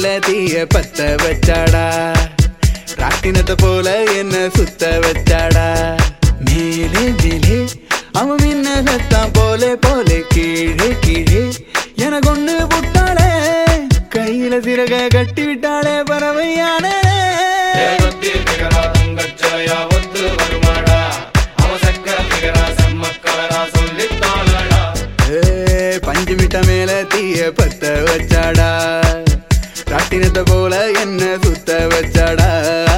மேல தீய பத்த வச்சாடா ராட்டினத்தை போல என்ன சுத்த வச்சாடா மேலே மேலே அவன் மின்னகத்தான் போல போல கீழே கீழே என கொண்டு விட்டாளே கையில சிறக கட்டி விட்டாளே பறவையானே தேவத்தி நிகரா தங்கச்சோயா ஒத்து வருமாடா அவசக்க நிகரா செம்மக்கலரா சொல்லித்தாளடா ஏய், பஞ்சு மிட்ட மேல தீய பத்த வச்சாடா ராட்டினத்தை போல என்ன சுத்த வச்சாடா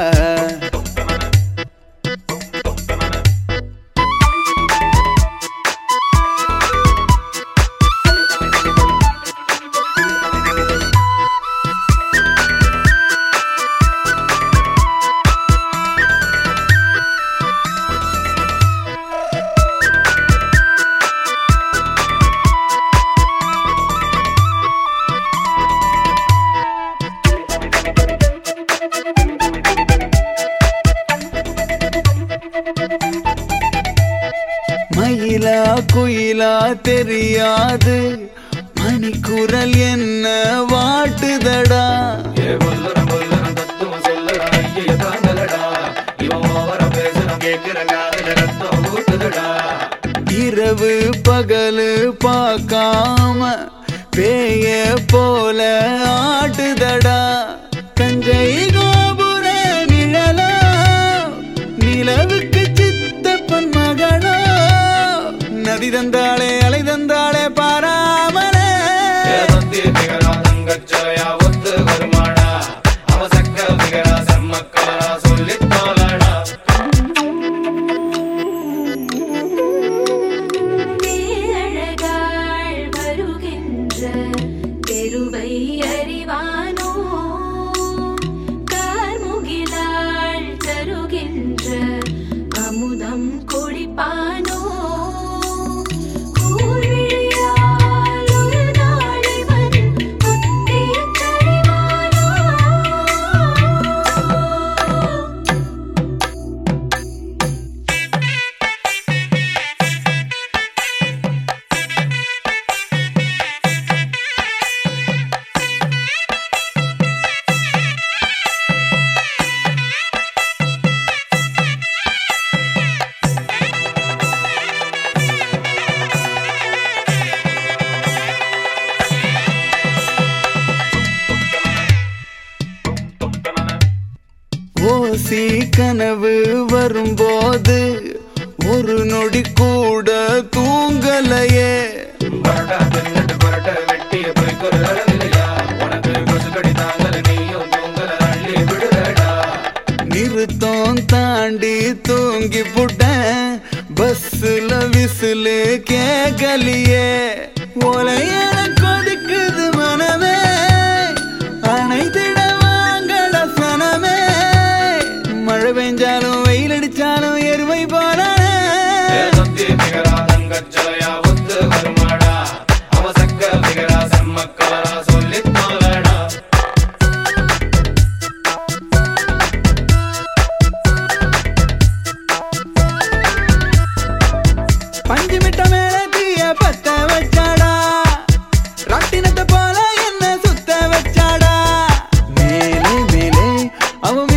மயிலா குயிலா தெரியாது மணிக்குரல் என்ன வாட்டுதடா ஏ கொல்லுறம் கொல்லுறம் தத்துவம் சொல்லுறா ஐய தாங்கலடா இவன் ஓவர பேசுறோம் கேட்கிற காதல ரத்தம் ஊட்டுதடா இரவு பகலு பார்க்காம பேய போல ஆட்டுதடா கஞ்சை கோபுர நிழலோ நிலவுக்கு சித்தப்பன் மகளோ நதி தந்தாளே அலை தந்தாளே பாராமலே தேவத்தி நிகரா தங்கச்சோயா ஒத்து வருமாடா அவசக்க நிகரா செம்மக்கலரா சொல்லித்தாளடா பேரழகாள் வருகின்ற தெருவை அறிவானோ கார்முகிலாள் தருகின்ற அமுதம் குடிப்பானோ கூர்விழியால் ஒரு நாள் இவன் குத்தியத் தழுவானோ? ஓசி கனவு வரும்போது ஒரு நொடி கூட தூங்கலையே பரட்டா தின்னுட்டு பரட்ட வெட்டிய போய்க்கொரு அழகிலையா உனக்கு கொசுக்கடி தாங்கல நீயும் தூங்கல அள்ளி விடுறடா நிறுத்தம் தாண்டி தூங்கி புட்டேன் பஸ்ல விசிலு கேக்கலியே ஒலையன கொதிக்குது மனமே அணைத்திட வாங்கட சனமே மழை பெஞ்சாலும் வெயில் அடிச்சாலும் எருமை போறானே தேவத்தி நிகரா தங்கச்சோயா ஒத்து வருமாடா அவசக்க நிகரா செம்மக்கலரா சொல்லித்தாளடா பஞ்சு மிட்ட மேல தீய பத்த வச்சாடா ராட்டினத்தை போல என்ன சுத்த வச்சாடா மேலே மேலே அவன்